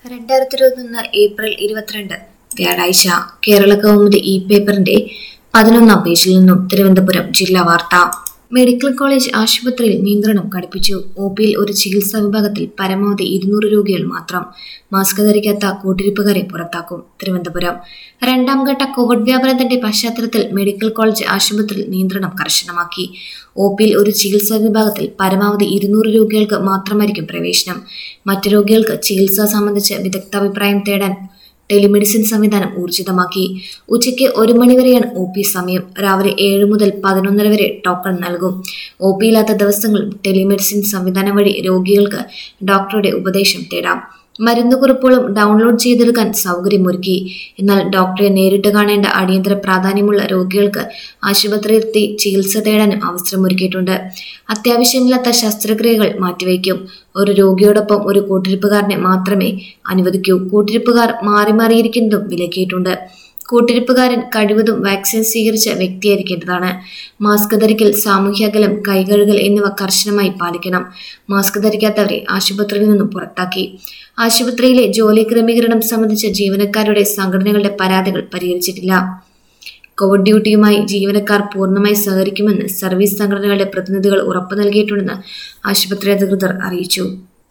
രണ്ടായിരത്തി ഇരുപത്തൊന്ന് ഏപ്രിൽ ഇരുപത്തിരണ്ട് വ്യാഴാഴ്ച കേരള കൗമുദി ഇ പേപ്പറിന്റെ പതിനൊന്നാം പേജിൽ നിന്നും തിരുവനന്തപുരം ജില്ലാ വാർത്ത മെഡിക്കൽ കോളേജ് ആശുപത്രിയിൽ നിയന്ത്രണം കടുപ്പിച്ചു ഒ പിയിൽ ഒരു ചികിത്സാ വിഭാഗത്തിൽ പരമാവധി ഇരുന്നൂറ് രോഗികൾ മാത്രം മാസ്ക് ധരിക്കാത്ത കൂട്ടിരിപ്പുകാരെ പുറത്താക്കും തിരുവനന്തപുരം രണ്ടാം ഘട്ട കോവിഡ് വ്യാപനത്തിന്റെ പശ്ചാത്തലത്തിൽ മെഡിക്കൽ കോളേജ് ആശുപത്രിയിൽ നിയന്ത്രണം കർശനമാക്കി ഒ പിയിൽ ഒരു ചികിത്സാ വിഭാഗത്തിൽ പരമാവധി ഇരുന്നൂറ് രോഗികൾക്ക് മാത്രമായിരിക്കും പ്രവേശനം മറ്റ് രോഗികൾക്ക് ചികിത്സ സംബന്ധിച്ച് വിദഗ്ധാഭിപ്രായം തേടാൻ ടെലിമെഡിസിൻ സംവിധാനം ഊർജിതമാക്കി ഉച്ചയ്ക്ക് ഒരു മണിവരെയാണ് ഒ പി സമയം രാവിലെ ഏഴ് മുതൽ പതിനൊന്നര വരെ ടോക്കൺ നൽകും ഒ പി ഇല്ലാത്ത ദിവസങ്ങളിൽ ടെലിമെഡിസിൻ സംവിധാനം വഴി രോഗികൾക്ക് ഡോക്ടറുടെ ഉപദേശം തേടാം മരുന്നുകുറിപ്പുകളും ഡൗൺലോഡ് ചെയ്തെടുക്കാൻ സൗകര്യമൊരുക്കി എന്നാൽ ഡോക്ടറെ നേരിട്ട് കാണേണ്ട അടിയന്തര പ്രാധാന്യമുള്ള രോഗികൾക്ക് ആശുപത്രിയിലെത്തി ചികിത്സ തേടാനും അവസരമൊരുക്കിയിട്ടുണ്ട് അത്യാവശ്യമില്ലാത്ത ശസ്ത്രക്രിയകൾ മാറ്റിവെക്കും ഒരു രോഗിയോടൊപ്പം ഒരു കൂട്ടിരിപ്പുകാരനെ മാത്രമേ അനുവദിക്കൂ കൂട്ടിരിപ്പുകാർ മാറി മാറിയിരിക്കുന്നതും വിലക്കിയിട്ടുണ്ട് കൂട്ടിരിപ്പുകാരൻ കഴിവതും വാക്സിൻ സ്വീകരിച്ച വ്യക്തിയായിരിക്കേണ്ടതാണ് മാസ്ക് ധരിക്കൽ സാമൂഹ്യ അകലം കൈകഴുകൽ എന്നിവ കർശനമായി പാലിക്കണം മാസ്ക് ധരിക്കാത്തവരെ ആശുപത്രിയിൽ നിന്നും പുറത്താക്കി ആശുപത്രിയിലെ ജോലി ക്രമീകരണം സംബന്ധിച്ച ജീവനക്കാരുടെ സംഘടനകളുടെ പരാതികൾ പരിഹരിച്ചിട്ടില്ല കോവിഡ് ഡ്യൂട്ടിയുമായി ജീവനക്കാർ പൂർണ്ണമായി സഹകരിക്കുമെന്ന് സർവീസ് സംഘടനകളുടെ പ്രതിനിധികൾ ഉറപ്പു നൽകിയിട്ടുണ്ടെന്ന് ആശുപത്രി അധികൃതർ അറിയിച്ചു